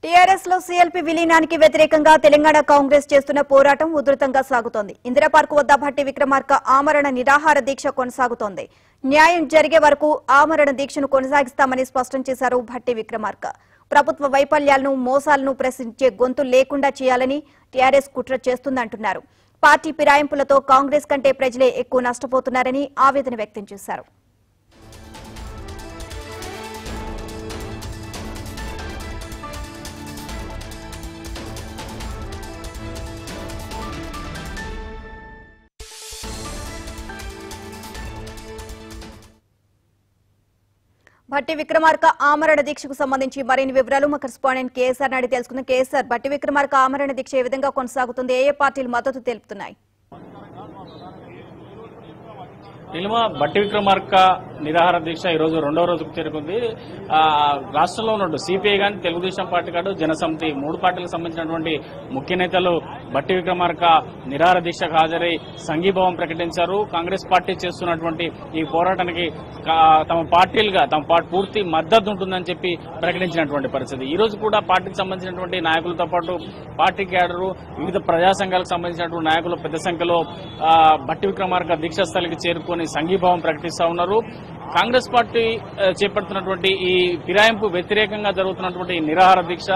TRS లో CLP విలీనానికి వ్యతిరేకంగా తెలంగాణ కాంగ్రెస్ చేస్తున్న పోరాటం ఉధృతంగా సాగుతోంది ఇందిరా పార్క్ వద్ద భట్టి విక్రమార్క ఆమరణ నిరాహార దీక్ష కొనసాగుతోంది న్యాయం జరిగే వరకు ఆమరణ దీక్షను కొనసాగిస్తామని స్పష్టం చేశారు భట్టి విక్రమార్క ప్రభుత్వ వైఫల్యాలను మోసాలను ప్రశ్నించే గొంతు లేకుండా చేయాలని టీఆర్ఎస్ కుట్ర చేస్తుందంటున్నారు పార్టీ ఫిరాయింపులతో కాంగ్రెస్ కంటే ప్రజలే ఎక్కువ నష్టపోతున్నారని ఆవేదన వ్యక్తం చేశారు భట్టి విక్రమార్క ఆమరణ దీక్షకు సంబంధించి మరిన్ని వివరాలు మా కరెస్పాండెంట్ కేఎస్ఆర్ నాడి తెలుసుకుందాం కేఎస్ఆర్ భట్టి విక్రమార్క ఆమరణ దీక్ష ఏ విధంగా కొనసాగుతుంది ఏ ఏ పార్టీలు మద్దతు తెలుపుతున్నాయి నిలుమ బట్టి విక్రమార్క నిరాహార దీక్ష ఈ రోజు రెండో రోజుకు చేరుకుంది ఆ, రాష్ట్రంలో ఉన్నట్టు సిపిఐ కానీ తెలుగుదేశం పార్టీ కాదు జనసమితి మూడు పార్టీలకు సంబంధించినటువంటి ముఖ్య నేతలు బట్టి విక్రమార్క నిరాహార దీక్షకు హాజరై సంఘీభావం ప్రకటించారు కాంగ్రెస్ పార్టీ చేస్తున్నటువంటి ఈ పోరాటానికి కా- తమ పార్టీలుగా తమ పార్టీ పూర్తి మద్దతు ఉంటుందని చెప్పి ప్రకటించినటువంటి పరిస్థితి ఈ రోజు కూడా పార్టీకి సంబంధించినటువంటి నాయకులతో పాటు పార్టీ క్యాడరు వివిధ ప్రజా సంఘాలకు సంబంధించినటువంటి నాయకులు పెద్ద సంఖ్యలో ఆ, బట్టి విక్రమార్క దీక్షా స్థలికి చేరుకొని సంఘీభావం ప్రకటిస్తా ఉన్నారు కాంగ్రెస్ పార్టీ ఆ, చేపడుతున్నటువంటి ఈ ఫిరాయింపు వ్యతిరేకంగా జరుగుతున్నటువంటి ఈ నిరాహార దీక్ష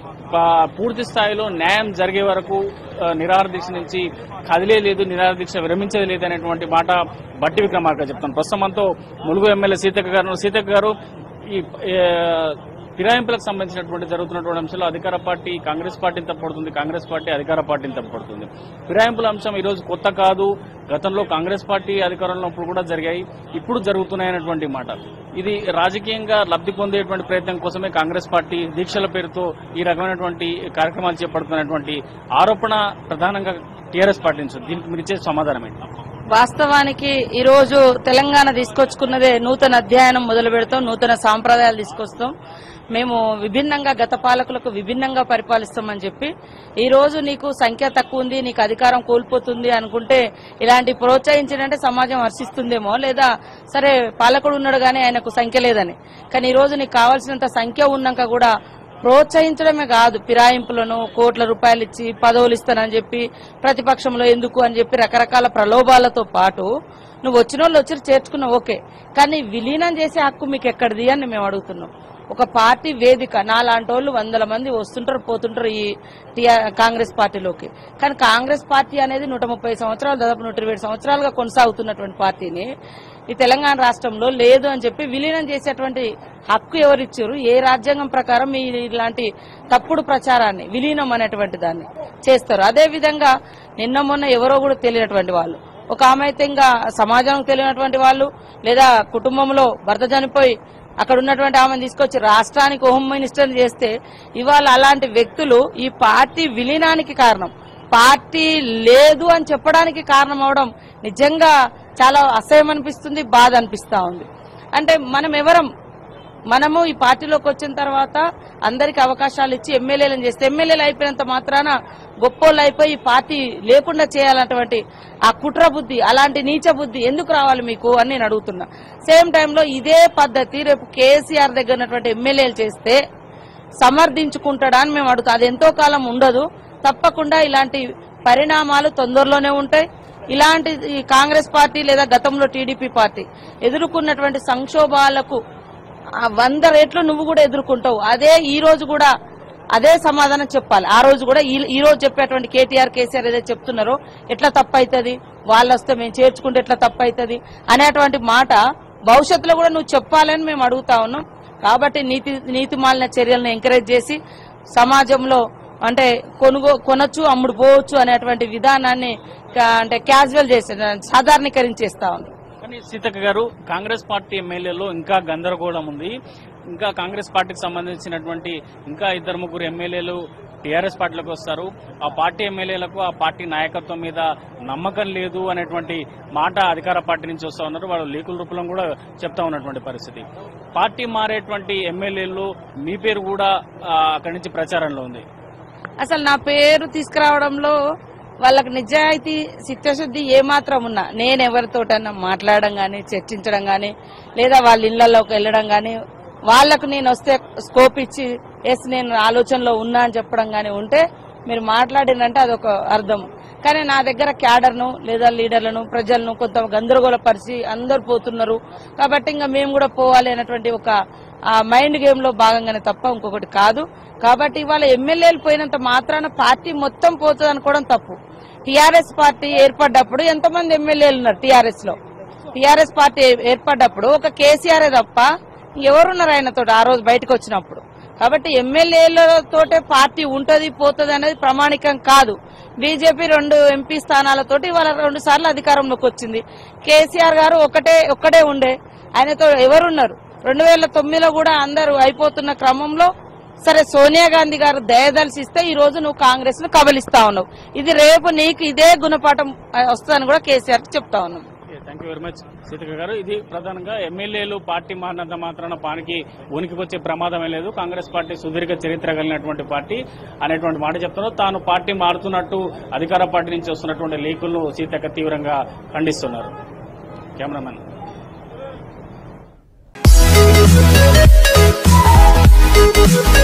ప- పూర్తి స్థాయిలో న్యాయం జరిగే వరకు ఆ, నిరాహార దీక్ష నుంచి కదిలే లేదు నిరాహార దీక్ష విరమించేది లేదు అనేటువంటి మాట బట్టి విక్రమార్క చెప్తాను ప్రస్తుతం మనతో ములుగు ఎమ్మెల్యే సీతక్క గారు సీతక్క గారు ఈ ఏ, ఫిరాయింపులకు సంబంధించినటువంటి జరుగుతున్నటువంటి అంశాలు అధికార పార్టీ కాంగ్రెస్ పార్టీని తప్పడుతుంది కాంగ్రెస్ పార్టీ అధికార పార్టీని తప్పడుతుంది ఫిరాయింపుల అంశం ఈ రోజు కొత్త కాదు గతంలో కాంగ్రెస్ పార్టీ అధికారంలో ఉన్నప్పుడు కూడా జరిగాయి ఇప్పుడు జరుగుతున్నాయనేటువంటి మాట ఇది రాజకీయంగా లబ్ధి పొందేటువంటి ప్రయత్నం కోసమే కాంగ్రెస్ పార్టీ దీక్షల పేరుతో ఈ రకమైనటువంటి కార్యక్రమాలు చేపడుతున్నటువంటి ఆరోపణ ప్రధానంగా టీఆర్ఎస్ పార్టీ నుంచి దీనికి మీరు ఇచ్చే సమాధానం ఏంటి వాస్తవానికి ఈ రోజు తెలంగాణ తీసుకొచ్చుకున్నదే నూతన అధ్యయనం మొదలు పెడతాం నూతన సాంప్రదాయాలు తీసుకొస్తాం మేము విభిన్నంగా గత పాలకులకు విభిన్నంగా పరిపాలిస్తామని చెప్పి ఈ రోజు నీకు సంఖ్య తక్కువ ఉంది నీకు అధికారం కోల్పోతుంది అనుకుంటే ఇలాంటి ప్రోత్సహించినంటే సమాజం హర్షిస్తుందేమో లేదా సరే పాలకుడు ఉన్నాడు కానీ ఆయనకు సంఖ్య లేదని కానీ ఈ రోజు నీకు కావాల్సినంత సంఖ్య ఉన్నాక కూడా ప్రోత్సహించడమే కాదు ఫిరాయింపులను కోట్ల రూపాయలు ఇచ్చి పదవులు ఇస్తానని చెప్పి ప్రతిపక్షంలో ఎందుకు అని చెప్పి రకరకాల ప్రలోభాలతో పాటు నువ్వు వచ్చిన వాళ్ళు వచ్చి చేర్చుకున్నావు ఓకే కానీ విలీనం చేసే హక్కు మీకు ఎక్కడిది అని మేము అడుగుతున్నాం ఒక పార్టీ వేదిక నాలాంటి వాళ్ళు వందల మంది వస్తుంటారు పోతుంటారు ఈ టిఆర్ కాంగ్రెస్ పార్టీలోకి కానీ కాంగ్రెస్ పార్టీ అనేది నూట ముప్పై సంవత్సరాలు దాదాపు నూట ఇరవై సంవత్సరాలుగా కొనసాగుతున్నటువంటి పార్టీని ఈ తెలంగాణ రాష్ట్రంలో లేదు అని చెప్పి విలీనం చేసేటువంటి హక్కు ఎవరిచ్చారు ఏ రాజ్యాంగం ప్రకారం మీ ఇలాంటి తప్పుడు ప్రచారాన్ని విలీనం అనేటువంటి దాన్ని చేస్తారు అదే విధంగా నిన్న మొన్న ఎవరో కూడా తెలియనటువంటి వాళ్ళు ఒక ఆమె అయితే ఇంకా సమాజం తెలియనటువంటి వాళ్ళు లేదా కుటుంబంలో భర్త చనిపోయి అక్కడ ఉన్నటువంటి ఆమెను తీసుకొచ్చి రాష్ట్రానికి హోమ్ మినిస్టర్ చేస్తే ఇవాళ అలాంటి వ్యక్తులు ఈ పార్టీ విలీనానికి కారణం పార్టీ లేదు అని చెప్పడానికి కారణం అవడం నిజంగా చాలా అసహ్యం అనిపిస్తుంది బాధ అనిపిస్తా ఉంది అంటే మనం ఎవరం మనము ఈ పార్టీలోకి వచ్చిన తర్వాత అందరికి అవకాశాలు ఇచ్చి ఎమ్మెల్యేలను చేస్తే ఎమ్మెల్యేలు అయిపోయినంత మాత్రాన గొప్పోళ్ళు అయిపోయి ఈ పార్టీ లేకుండా చేయాలన్నటువంటి ఆ కుట్ర బుద్ధి అలాంటి నీచ బుద్ధి ఎందుకు రావాలి మీకు అని నేను అడుగుతున్నా సేమ్ టైంలో ఇదే పద్ధతి రేపు కేసీఆర్ దగ్గర ఉన్నటువంటి ఎమ్మెల్యేలు చేస్తే సమర్థించుకుంటాడా అని మేము అడుగుతాం అది ఎంతో కాలం ఉండదు తప్పకుండా ఇలాంటి పరిణామాలు తొందరలోనే ఉంటాయి ఇలాంటి ఈ కాంగ్రెస్ పార్టీ లేదా గతంలో టీడీపీ పార్టీ ఎదుర్కొన్నటువంటి సంక్షోభాలకు ఆ వంద రేట్లు నువ్వు కూడా ఎదుర్కొంటావు అదే ఈ రోజు కూడా అదే సమాధానం చెప్పాలి ఆ రోజు కూడా ఈ ఈ రోజు చెప్పేటువంటి కేటీఆర్ కేసీఆర్ ఏదైతే చెప్తున్నారో ఎట్లా తప్పు అవుతుంది వాళ్ళు వస్తే మేము చేర్చుకుంటే ఎట్లా తప్పు అవుతుంది అనేటువంటి మాట భవిష్యత్తులో కూడా నువ్వు చెప్పాలని మేము అడుగుతా ఉన్నాం కాబట్టి నీతి నీతి మాలిన చర్యలను ఎంకరేజ్ చేసి సమాజంలో అంటే కొనుగో కొనొచ్చు అమ్ముడు పోవచ్చు అనేటువంటి విధానాన్ని కా- అంటే క్యాజువల్ చేసే సాధారణీకరించేస్తా ఉంది కానీ సీతక్క గారు కాంగ్రెస్ పార్టీ ఎమ్మెల్యేలో ఇంకా గందరగోళం ఉంది ఇంకా కాంగ్రెస్ పార్టీకి సంబంధించినటువంటి ఇంకా ఇద్దరు ముగ్గురు ఎమ్మెల్యేలు టీఆర్ఎస్ పార్టీలోకి వస్తారు ఆ పార్టీ ఎమ్మెల్యేలకు ఆ పార్టీ నాయకత్వం మీద నమ్మకం లేదు అనేటువంటి మాట అధికార పార్టీ నుంచి వస్తా ఉన్నారు వాళ్ళు లీకుల రూపంలో కూడా చెప్తా ఉన్నటువంటి పరిస్థితి పార్టీ మారేటువంటి ఎమ్మెల్యేలు మీ పేరు కూడా ఆ, అక్కడి నుంచి ప్రచారంలో ఉంది అసలు నా పేరు తీసుకురావడంలో వాళ్ళకి నిజాయితీ చిత్తశుద్ధి ఏమాత్రం ఉన్నా నేను ఎవరితోటన్నా మాట్లాడడం గాని చర్చించడం గాని లేదా వాళ్ళ ఇళ్లలోకి వెళ్ళడం గాని వాళ్ళకు నేను వస్తే స్కోప్ ఇచ్చి ఎస్ నేను ఆలోచనలో ఉన్నా అని చెప్పడం కానీ ఉంటే మీరు మాట్లాడినంటే అదొక అర్థం కానీ నా దగ్గర క్యాడర్ను లేదా లీడర్లను ప్రజలను కొంత గందరగోళపరిచి అందరు పోతున్నారు కాబట్టి ఇంకా మేము కూడా పోవాలి అనేటువంటి ఒక ఆ మైండ్ గేమ్ లో భాగంగానే తప్ప ఇంకొకటి కాదు కాబట్టి ఇవాళ ఎమ్మెల్యేలు పోయినంత మాత్రాన పార్టీ మొత్తం పోతుంది అనుకోవడం తప్పు టీఆర్ఎస్ పార్టీ ఏర్పడ్డప్పుడు ఎంతమంది ఎమ్మెల్యేలు ఉన్నారు టీఆర్ఎస్ లో టీఆర్ఎస్ పార్టీ ఏర్పడ్డప్పుడు ఒక కేసీఆర్ తప్ప ఎవరున్నారు ఆయనతో ఆ రోజు బయటకు వచ్చినప్పుడు కాబట్టి ఎమ్మెల్యేలతోటే పార్టీ ఉంటది పోతుంది అనేది ప్రామాణికం కాదు బీజేపీ రెండు ఎంపీ స్థానాలతోటి వాళ్ళ రెండు సార్లు అధికారంలోకి వచ్చింది కేసీఆర్ గారు ఒకటే ఒక్కడే ఉండే ఆయనతో ఎవరున్నారు రెండు వేల తొమ్మిదిలో కూడా అందరూ అయిపోతున్న క్రమంలో సరే సోనియా గాంధీ గారు దయదలిసిస్తే ఈ రోజు నువ్వు కాంగ్రెస్ ను కబలిస్తా ఉన్నావు ఇది రేపు నీకు ఇదే గుణపాఠం ఆ, వస్తుందని కూడా కేసీఆర్ చెప్తా ఉన్నాం thank you very much Seethakka గారు ఇది ప్రధానంగా ఎమ్మెల్యేలు పార్టీ మారినంత మాత్రాన పానికి ఉనికికొచ్చే ప్రమాదమే లేదు కాంగ్రెస్ పార్టీ సుదీర్ఘ చరిత్ర కలిగినటువంటి పార్టీ అనేటువంటి మాట చెప్తున్నారు తాను పార్టీ మారుతున్నట్టు అధికార పార్టీ నుంచి వస్తున్నటువంటి లీకులను సీతక్క తీవ్రంగా ఖండిస్తున్నారు కెమెరామెన్ Thank you.